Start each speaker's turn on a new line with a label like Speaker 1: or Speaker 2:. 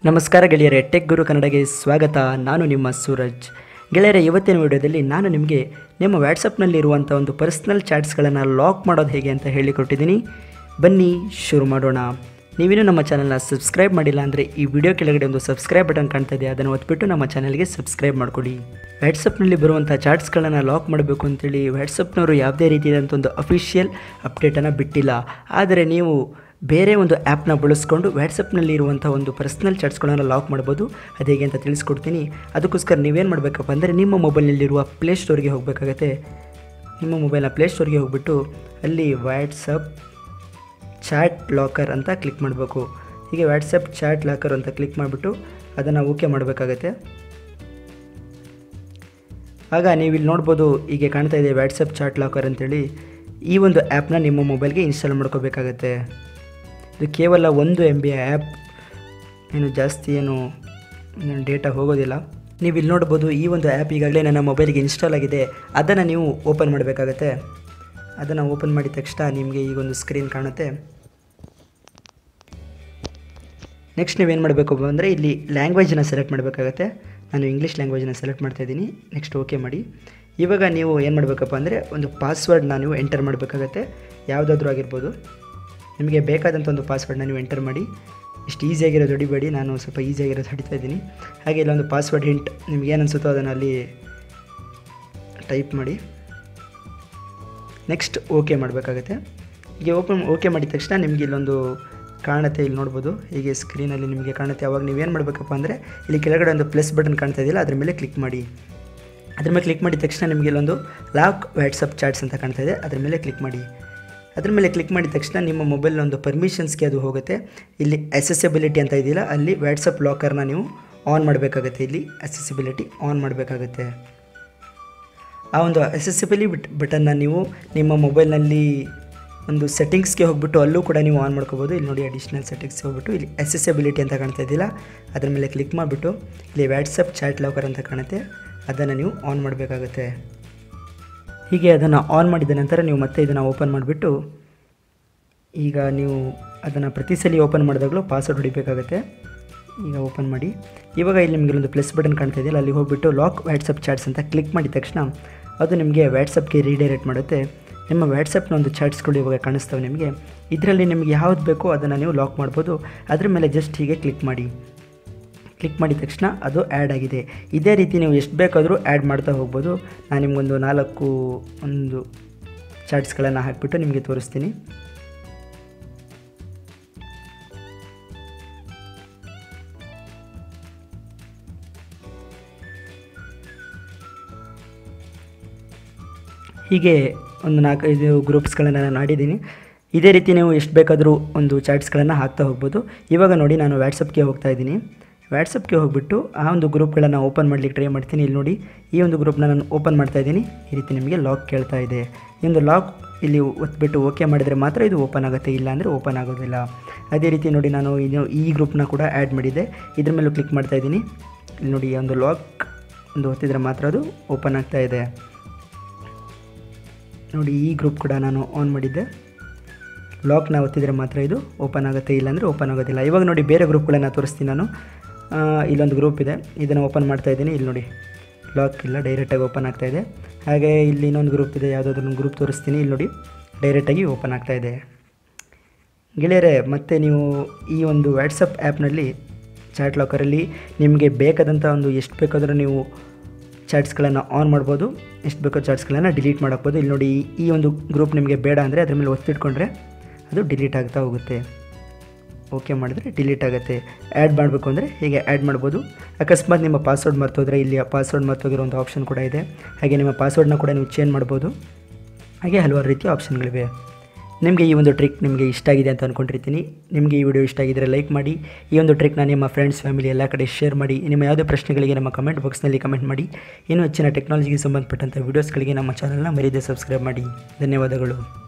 Speaker 1: ನಮಸ್ಕಾರ ಗೆಳೆಯರೆ ಟೆಕ್ ಗುರು ಕನ್ನಡಗೆ ಸ್ವಾಗತ ನಾನು ನಿಮ್ಮ ಸೂರಜ್ ಗೆಳೆಯರೆ ಇವತ್ತಿನ ವಿಡಿಯೋದಲ್ಲಿ ನಾನು ನಿಮಗೆ ನಿಮ್ಮ ವ್ಯಾಟ್ಸಪ್ನಲ್ಲಿರುವಂಥ ಒಂದು ಪರ್ಸ್ನಲ್ ಚಾಟ್ಸ್ಗಳನ್ನು ಲಾಕ್ ಮಾಡೋದು ಹೇಗೆ ಅಂತ ಹೇಳಿಕೊಟ್ಟಿದ್ದೀನಿ ಬನ್ನಿ ಶುರು ಮಾಡೋಣ ನೀವೇನು ನಮ್ಮ ಚಾನಲ್ನ ಸಬ್ಸ್ಕ್ರೈಬ್ ಮಾಡಿಲ್ಲ ಅಂದರೆ ಈ ವಿಡಿಯೋ ಕೆಳಗಡೆ ಒಂದು ಸಬ್ಸ್ಕ್ರೈಬ್ ಬಟನ್ ಕಾಣ್ತಾ ಇದೆ ಅದನ್ನು ಒತ್ಬಿಟ್ಟು ನಮ್ಮ ಚಾನಲ್ಗೆ ಸಬ್ಸ್ಕ್ರೈಬ್ ಮಾಡ್ಕೊಳ್ಳಿ ವ್ಯಾಟ್ಸಪ್ನಲ್ಲಿ ಬರುವಂಥ ಚಾಟ್ಸ್ಗಳನ್ನು ಲಾಕ್ ಮಾಡಬೇಕು ಅಂತೇಳಿ ವ್ಯಾಟ್ಸಪ್ನವರು ಯಾವುದೇ ರೀತಿಯಾದಂಥ ಒಂದು ಅಫಿಷಿಯಲ್ ಅಪ್ಡೇಟನ್ನು ಬಿಟ್ಟಿಲ್ಲ ಆದರೆ ನೀವು ಬೇರೆ ಒಂದು ಆ್ಯಪ್ನ ಬಳಸ್ಕೊಂಡು ವ್ಯಾಟ್ಸಪ್ನಲ್ಲಿ ಇರುವಂಥ ಒಂದು ಪರ್ಸ್ನಲ್ ಚಾಟ್ಸ್ಗಳನ್ನು ಲಾಕ್ ಮಾಡ್ಬೋದು ಅದು ಹೇಗೆ ಅಂತ ತಿಳಿಸ್ಕೊಡ್ತೀನಿ ಅದಕ್ಕೋಸ್ಕರ ನೀವೇನು ಮಾಡಬೇಕಪ್ಪ ಅಂದರೆ ನಿಮ್ಮ ಮೊಬೈಲ್ನಲ್ಲಿರುವ ಪ್ಲೇಸ್ಟೋರ್ಗೆ ಹೋಗಬೇಕಾಗತ್ತೆ ನಿಮ್ಮ ಮೊಬೈಲ್ನ ಪ್ಲೇಸ್ಟೋರ್ಗೆ ಹೋಗ್ಬಿಟ್ಟು ಅಲ್ಲಿ ವ್ಯಾಟ್ಸಪ್ ಚಾಟ್ ಲಾಕರ್ ಅಂತ ಕ್ಲಿಕ್ ಮಾಡಬೇಕು ಹೀಗೆ ವ್ಯಾಟ್ಸಪ್ ಚಾಟ್ ಲಾಕರ್ ಅಂತ ಕ್ಲಿಕ್ ಮಾಡಿಬಿಟ್ಟು ಅದನ್ನು ಓಕೆ ಮಾಡಬೇಕಾಗತ್ತೆ ಆಗ ನೀವು ಇಲ್ಲಿ ನೋಡ್ಬೋದು ಹೀಗೆ ಕಾಣ್ತಾ ಇದೆ ವ್ಯಾಟ್ಸಪ್ ಚಾಟ್ ಲಾಕರ್ ಅಂತೇಳಿ ಈ ಒಂದು ಆ್ಯಪ್ನ ನಿಮ್ಮ ಮೊಬೈಲ್ಗೆ ಇನ್ಸ್ಟಾಲ್ ಮಾಡ್ಕೋಬೇಕಾಗತ್ತೆ ಇದು ಕೇವಲ ಒಂದು ಎಮ್ ಬಿ ಆ್ಯಪ್ ಏನು ಜಾಸ್ತಿ ಏನು ಡೇಟಾ ಹೋಗೋದಿಲ್ಲ ನೀವು ಇಲ್ಲಿ ನೋಡ್ಬೋದು ಈ ಒಂದು ಆ್ಯಪ್ ಈಗಾಗಲೇ ನನ್ನ ಮೊಬೈಲ್ಗೆ ಇನ್ಸ್ಟಾಲ್ ಆಗಿದೆ ಅದನ್ನು ನೀವು ಓಪನ್ ಮಾಡಬೇಕಾಗತ್ತೆ ಅದನ್ನು ಓಪನ್ ಮಾಡಿದ ತಕ್ಷಣ ನಿಮಗೆ ಈಗ ಒಂದು ಸ್ಕ್ರೀನ್ ಕಾಣುತ್ತೆ ನೆಕ್ಸ್ಟ್ ನೀವೇನು ಮಾಡಬೇಕು ಅಂದರೆ ಇಲ್ಲಿ ಲ್ಯಾಂಗ್ವೇಜನ್ನ ಸೆಲೆಕ್ಟ್ ಮಾಡಬೇಕಾಗತ್ತೆ ನಾನು ಇಂಗ್ಲೀಷ್ ಲ್ಯಾಂಗ್ವೇಜನ್ನ ಸೆಲೆಕ್ಟ್ ಮಾಡ್ತಾ ಇದ್ದೀನಿ ನೆಕ್ಸ್ಟ್ ಓಕೆ ಮಾಡಿ ಇವಾಗ ನೀವು ಏನು ಮಾಡಬೇಕಪ್ಪ ಅಂದರೆ ಒಂದು ಪಾಸ್ವರ್ಡ್ನ ನೀವು ಎಂಟರ್ ಮಾಡಬೇಕಾಗತ್ತೆ ಯಾವುದಾದ್ರೂ ಆಗಿರ್ಬೋದು ನಿಮಗೆ ಬೇಕಾದಂಥ ಒಂದು ಪಾಸ್ವರ್ಡ್ನ ನೀವು ಎಂಟರ್ ಮಾಡಿ ಇಷ್ಟು ಈಸಿಯಾಗಿರೋದು ಹೊಡಿಬೇಡಿ ನಾನು ಸ್ವಲ್ಪ ಈಸಿಯಾಗಿರೋದು ಹೊಡಿತಾ ಇದ್ದೀನಿ ಹಾಗೆ ಇಲ್ಲೊಂದು ಪಾಸ್ವರ್ಡ್ ಹಿಂಟ್ ನಿಮ್ಗೆ ಏನು ಅನಿಸುತ್ತೋ ಅದನ್ನು ಅಲ್ಲಿ ಟೈಪ್ ಮಾಡಿ ನೆಕ್ಸ್ಟ್ ಓಕೆ ಮಾಡಬೇಕಾಗತ್ತೆ ಹೀಗೆ ಓಪನ್ ಓಕೆ ಮಾಡಿದ ತಕ್ಷಣ ನಿಮಗೆ ಇಲ್ಲೊಂದು ಕಾಣುತ್ತೆ ಇಲ್ಲಿ ನೋಡ್ಬೋದು ಹೀಗೆ ಸ್ಕ್ರೀನಲ್ಲಿ ನಿಮಗೆ ಕಾಣುತ್ತೆ ಅವಾಗ ನೀವೇನು ಮಾಡಬೇಕಪ್ಪ ಅಂದರೆ ಇಲ್ಲಿ ಕೆಳಗಡೆ ಒಂದು ಪ್ಲಸ್ ಬಟನ್ ಕಾಣ್ತಾ ಇದೆಯಲ್ಲ ಅದ್ರ ಮೇಲೆ ಕ್ಲಿಕ್ ಮಾಡಿ ಅದ್ರ ಮೇಲೆ ಕ್ಲಿಕ್ ಮಾಡಿದ ತಕ್ಷಣ ನಿಮಗೆ ಇಲ್ಲೊಂದು ಲಾಕ್ ವಾಟ್ಸಪ್ ಚಾಟ್ಸ್ ಅಂತ ಕಾಣ್ತಾ ಇದೆ ಅದ್ರ ಮೇಲೆ ಕ್ಲಿಕ್ ಮಾಡಿ ಅದ್ರ ಮೇಲೆ ಕ್ಲಿಕ್ ಮಾಡಿದ ತಕ್ಷಣ ನಿಮ್ಮ ಮೊಬೈಲ್ನ ಒಂದು ಪರ್ಮಿಷನ್ಸ್ಗೆ ಅದು ಹೋಗುತ್ತೆ ಇಲ್ಲಿ ಅಸೆಸಿಬಿಲಿಟಿ ಅಂತ ಇದೆಯಲ್ಲ ಅಲ್ಲಿ ವಾಟ್ಸಪ್ ಲಾಕರ್ನ ನೀವು ಆನ್ ಮಾಡಬೇಕಾಗತ್ತೆ ಇಲ್ಲಿ ಅಸೆಸಿಬಿಲಿಟಿ ಆನ್ ಮಾಡಬೇಕಾಗತ್ತೆ ಆ ಒಂದು ಅಸೆಸಿಬಿಲಿ ಬಿಟ್ ಬಟನ್ನ ನೀವು ನಿಮ್ಮ ಮೊಬೈಲ್ನಲ್ಲಿ ಒಂದು ಸೆಟ್ಟಿಂಗ್ಸ್ಗೆ ಹೋಗ್ಬಿಟ್ಟು ಅಲ್ಲೂ ಕೂಡ ನೀವು ಆನ್ ಮಾಡ್ಕೋಬೋದು ಇಲ್ಲಿ ನೋಡಿ ಅಡಿಷ್ನಲ್ ಸೆಟ್ಟಿಂಗ್ಸ್ಗೆ ಹೋಗ್ಬಿಟ್ಟು ಇಲ್ಲಿ ಅಸೆಸಿಬಿಲಿಟಿ ಅಂತ ಕಾಣ್ತಾ ಇದೆಯಲ್ಲ ಅದ್ರ ಮೇಲೆ ಕ್ಲಿಕ್ ಮಾಡಿಬಿಟ್ಟು ಇಲ್ಲಿ ವ್ಯಾಟ್ಸಪ್ ಚಾಟ್ ಲಾಕರ್ ಅಂತ ಕಾಣುತ್ತೆ ಅದನ್ನು ನೀವು ಆನ್ ಮಾಡಬೇಕಾಗುತ್ತೆ ಹೀಗೆ ಅದನ್ನು ಆನ್ ಮಾಡಿದ ನಂತರ ನೀವು ಮತ್ತೆ ಇದನ್ನು ಓಪನ್ ಮಾಡಿಬಿಟ್ಟು ಈಗ ನೀವು ಅದನ್ನು ಪ್ರತಿ ಸಲ ಓಪನ್ ಮಾಡಿದಾಗಲೂ ಪಾಸ್ವರ್ಡ್ ಹೊಡಿಬೇಕಾಗತ್ತೆ ಈಗ ಓಪನ್ ಮಾಡಿ ಇವಾಗ ಇಲ್ಲಿ ನಿಮಗೆ ಒಂದು ಪ್ಲಸ್ ಬಟನ್ ಕಾಣ್ತಾ ಇದೆಯಲ್ಲ ಅಲ್ಲಿ ಹೋಗ್ಬಿಟ್ಟು ಲಾಕ್ ವ್ಯಾಟ್ಸಪ್ ಚಾಟ್ಸ್ ಅಂತ ಕ್ಲಿಕ್ ಮಾಡಿದ ತಕ್ಷಣ ಅದು ನಿಮಗೆ ವ್ಯಾಟ್ಸಪ್ಗೆ ರೀಡೈರೆಕ್ಟ್ ಮಾಡುತ್ತೆ ನಿಮ್ಮ ವ್ಯಾಟ್ಸಪ್ನ ಒಂದು ಚಾಟ್ಸ್ಗಳು ಇವಾಗ ಕಾಣಿಸ್ತವೆ ನಿಮಗೆ ಇದರಲ್ಲಿ ನಿಮಗೆ ಯಾವ್ದು ಬೇಕೋ ಅದನ್ನು ನೀವು ಲಾಕ್ ಮಾಡ್ಬೋದು ಅದ್ರ ಮೇಲೆ ಜಸ್ಟ್ ಹೀಗೆ ಕ್ಲಿಕ್ ಮಾಡಿ ಕ್ಲಿಕ್ ಮಾಡಿದ ತಕ್ಷಣ ಅದು ಆ್ಯಡ್ ಆಗಿದೆ ಇದೇ ರೀತಿ ನೀವು ಎಷ್ಟು ಬೇಕಾದರೂ ಆ್ಯಡ್ ಮಾಡ್ತಾ ಹೋಗ್ಬೋದು ನಾನು ನಿಮಗೊಂದು ನಾಲ್ಕು ಒಂದು ಚಾಟ್ಸ್ಗಳನ್ನು ಹಾಕಿಬಿಟ್ಟು ನಿಮಗೆ ತೋರಿಸ್ತೀನಿ ಹೀಗೆ ಒಂದು ನಾಲ್ಕೈದು ಗ್ರೂಪ್ಸ್ಗಳನ್ನು ನಾನು ಆಡಿದ್ದೀನಿ ಇದೇ ರೀತಿ ನೀವು ಎಷ್ಟು ಬೇಕಾದರೂ ಒಂದು ಚಾಟ್ಸ್ಗಳನ್ನು ಹಾಕ್ತಾ ಹೋಗ್ಬೋದು ಇವಾಗ ನೋಡಿ ನಾನು ವ್ಯಾಟ್ಸಪ್ಗೆ ಹೋಗ್ತಾ ಇದ್ದೀನಿ ವ್ಯಾಟ್ಸಪ್ಗೆ ಹೋಗ್ಬಿಟ್ಟು ಆ ಒಂದು ಗ್ರೂಪ್ಗಳನ್ನು ಓಪನ್ ಮಾಡಲಿಕ್ಕೆ ಟ್ರೈ ಮಾಡ್ತೀನಿ ಇಲ್ಲಿ ನೋಡಿ ಈ ಒಂದು ಗ್ರೂಪ್ನ ನಾನು ಓಪನ್ ಮಾಡ್ತಾ ಇದ್ದೀನಿ ಈ ರೀತಿ ನಿಮಗೆ ಲಾಕ್ ಕೇಳ್ತಾ ಇದೆ ಈ ಒಂದು ಲಾಕ್ ಇಲ್ಲಿ ಒತ್ಬಿಟ್ಟು ಓಕೆ ಮಾಡಿದರೆ ಮಾತ್ರ ಇದು ಓಪನ್ ಆಗುತ್ತೆ ಇಲ್ಲ ಅಂದರೆ ಓಪನ್ ಆಗೋದಿಲ್ಲ ಅದೇ ರೀತಿ ನೋಡಿ ನಾನು ಇದು ಈ ಗ್ರೂಪ್ನ ಕೂಡ ಆ್ಯಡ್ ಮಾಡಿದ್ದೆ ಇದ್ರ ಮೇಲೂ ಕ್ಲಿಕ್ ಮಾಡ್ತಾ ಇದ್ದೀನಿ ಇಲ್ಲಿ ನೋಡಿ ಈ ಒಂದು ಲಾಕ್ ಒಂದು ಒತ್ತಿದ್ರೆ ಮಾತ್ರ ಅದು ಓಪನ್ ಆಗ್ತಾ ಇದೆ ನೋಡಿ ಈ ಗ್ರೂಪ್ ಕೂಡ ನಾನು ಆನ್ ಮಾಡಿದ್ದೆ ಲಾಕ್ನ ಒತ್ತಿದರೆ ಮಾತ್ರ ಇದು ಓಪನ್ ಆಗುತ್ತೆ ಇಲ್ಲಾಂದರೆ ಓಪನ್ ಆಗೋದಿಲ್ಲ ಇವಾಗ ನೋಡಿ ಬೇರೆ ಗ್ರೂಪ್ಗಳನ್ನು ತೋರಿಸ್ತೀನಿ ನಾನು ಆ, ಇಲ್ಲೊಂದು ಗ್ರೂಪ್ ಇದೆ ಇದನ್ನು ಓಪನ್ ಮಾಡ್ತಾ ಇದ್ದೀನಿ ಇಲ್ಲಿ ನೋಡಿ ಲಾಕ್ ಇಲ್ಲ ಡೈರೆಕ್ಟಾಗಿ ಓಪನ್ ಆಗ್ತಾ ಇದೆ ಹಾಗೆ ಇಲ್ಲಿ ಇನ್ನೊಂದು ಗ್ರೂಪ್ ಇದೆ ಯಾವುದಾದ್ರೂ ಒಂದು ಗ್ರೂಪ್ ತೋರಿಸ್ತೀನಿ ಇಲ್ಲಿ ನೋಡಿ ಡೈರೆಕ್ಟಾಗಿ ಓಪನ್ ಆಗ್ತಾ ಇದೆ ಗೆಳೆಯರೆ ಮತ್ತು ನೀವು ಈ ಒಂದು ವಾಟ್ಸಪ್ ಆ್ಯಪ್ನಲ್ಲಿ ಚಾಟ್ ಲಾಕರಲ್ಲಿ ನಿಮಗೆ ಬೇಕಾದಂಥ ಒಂದು ಎಷ್ಟು ಬೇಕಾದರೂ ನೀವು ಚಾಟ್ಸ್ಗಳನ್ನು ಆನ್ ಮಾಡ್ಬೋದು ಎಷ್ಟು ಬೇಕೋ ಚಾಟ್ಸ್ಗಳನ್ನು ಡಿಲೀಟ್ ಮಾಡಾಕ್ಬೋದು ಇಲ್ಲಿ ನೋಡಿ ಈ- ಈ ಒಂದು ಗ್ರೂಪ್ ನಿಮಗೆ ಬೇಡ ಅಂದರೆ ಅದ್ರ ಮೇಲೆ ಒತ್ತಿಟ್ಕೊಂಡ್ರೆ ಅದು ಡಿಲೀಟ್ ಆಗ್ತಾ ಹೋಗುತ್ತೆ ಓಕೆ ಮಾಡಿದ್ರೆ ಡಿಲೀಟ್ ಆಗುತ್ತೆ ಆ್ಯಡ್ ಮಾಡಬೇಕು ಅಂದರೆ ಹೀಗೆ ಆ್ಯಡ್ ಮಾಡ್ಬೋದು ಅಕಸ್ಮಾತ್ ನಿಮ್ಮ ಪಾಸ್ವರ್ಡ್ ಮರ್ತೋದ್ರೆ ಇಲ್ಲಿ ಪಾಸ್ವರ್ಡ್ ಮರ್ತೋಗಿರೋ ಒಂದು ಆಪ್ಷನ್ ಕೂಡ ಇದೆ ಹಾಗೆ ನಿಮ್ಮ ಪಾಸ್ವರ್ಡ್ನ ಕೂಡ ನೀವು ಚೇಂಜ್ ಮಾಡ್ಬೋದು ಹಾಗೆ ಹಲವಾರು ರೀತಿಯ ಆಪ್ಷನ್ಗಳಿವೆ ನಿಮಗೆ ಈ ಒಂದು ಟ್ರಿಕ್ ನಿಮಗೆ ಇಷ್ಟ ಆಗಿದೆ ಅಂತ ಅಂದ್ಕೊಂಡಿರ್ತೀನಿ ನಿಮಗೆ ಈ ವಿಡಿಯೋ ಇಷ್ಟ ಆಗಿದ್ದರೆ ಲೈಕ್ ಮಾಡಿ ಈ ಒಂದು ಟ್ರಿಕ್ನ ನಿಮ್ಮ ಫ್ರೆಂಡ್ಸ್ ಫ್ಯಾಮಿಲಿ ಎಲ್ಲ ಕಡೆ ಶೇರ್ ಮಾಡಿ ನಿಮ್ಮ ಯಾವುದೇ ಪ್ರಶ್ನೆಗಳಿಗೆ ನಮ್ಮ ಕಮೆಂಟ್ ಬಾಕ್ಸ್ನಲ್ಲಿ ಕಮೆಂಟ್ ಮಾಡಿ ಇನ್ನೂ ಹೆಚ್ಚಿನ ಟೆಕ್ನಾಲಜಿಗೆ ಸಂಬಂಧಪಟ್ಟಂಥ ವೀಡಿಯೋಸ್ಗಳಿಗೆ ನಮ್ಮ ಚಾನಲ್ನ ಮರೀದೆ ಸಬ್ಸ್ಕ್ರೈಬ್ ಮಾಡಿ ಧನ್ಯವಾದಗಳು